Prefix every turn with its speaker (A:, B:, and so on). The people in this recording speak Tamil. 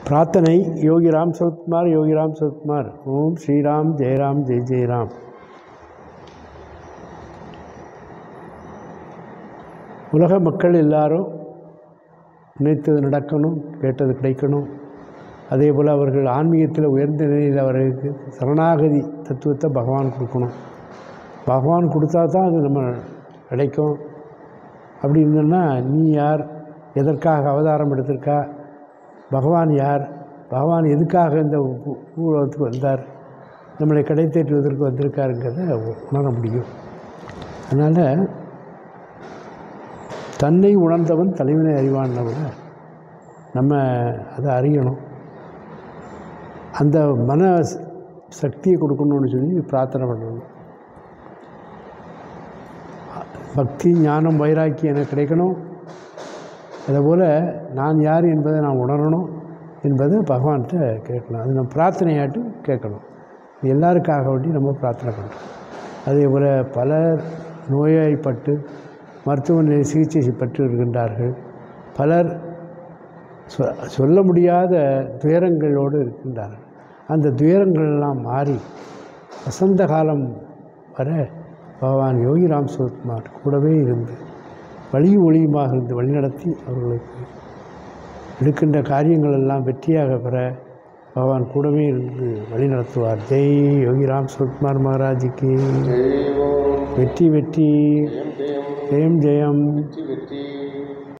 A: பிரார்த்தனை யோகி ராம் சரத்குமார் யோகி ராம் சரத்குமார் ஓம் ஸ்ரீராம் ஜெயராம் ஜெய் ஜெயராம் உலக மக்கள் எல்லாரும் நினைத்தது நடக்கணும் கேட்டது கிடைக்கணும் அதே போல் அவர்கள் ஆன்மீகத்தில் உயர்ந்த நிலையில் அவர்களுக்கு சரணாகதி தத்துவத்தை பகவான் கொடுக்கணும் பகவான் கொடுத்தா தான் அது நம்ம கிடைக்கும் அப்படி இருந்தோன்னா நீ யார் எதற்காக அவதாரம் எடுத்திருக்கா பகவான் யார் பகவான் எதுக்காக இந்த பூ- பூலோகத்துக்கு வந்தார் நம்மளை கிடைத்தேற்றுவதற்கு வந்திருக்காருங்கிறத உணர முடியும் அதனால் தன்னை உணர்ந்தவன் தலைவனை அறிவான்னு விட நம்ம அதை அறியணும் அந்த மன ஸ்- சக்தியை கொடுக்கணும்னு சொல்லி பிரார்த்தனை பண்ணணும் பக்தி ஞானம் வைராக்கியம் எனக்கு கிடைக்கணும் அதுபோல் நான் யார் என்பதை நான் உணரணும் என்பதை பகவான்கிட்ட கேட்கணும் அது நம்ம பிரார்த்தனையாட்டு கேட்கணும் இது எல்லாருக்காக வேண்டி நம்ம பிரார்த்தனை பண்ணுறோம் அதே போல் பலர் நோயாய்ப்பட்டு மருத்துவமனையில் சிகிச்சை பெற்று இருக்கின்றார்கள் பலர் சொ- சொல்ல முடியாத துயரங்களோடு இருக்கின்றார்கள் அந்த துயரங்கள் எல்லாம் மாறி வசந்த காலம் வர பகவான் யோகிராம் சிவகுமார் கூடவே இருந்து வழியும் ஒளியுமாக இருந்து வழிநடத்தி அவர்களுக்கு எடுக்கின்ற காரியங்கள் எல்லாம் வெற்றியாக பெற பகவான் கூடவே இருந்து வழிநடத்துவார் ஜெய் யோகிராம் சிவகுமார் மகாராஜுக்கு
B: ஜெய் ஓம்
A: வெற்றி வெற்றி
B: ஜெயம் ஜெயம்
A: ஜெயம் ஜெயம்
B: வெற்றி வெற்றி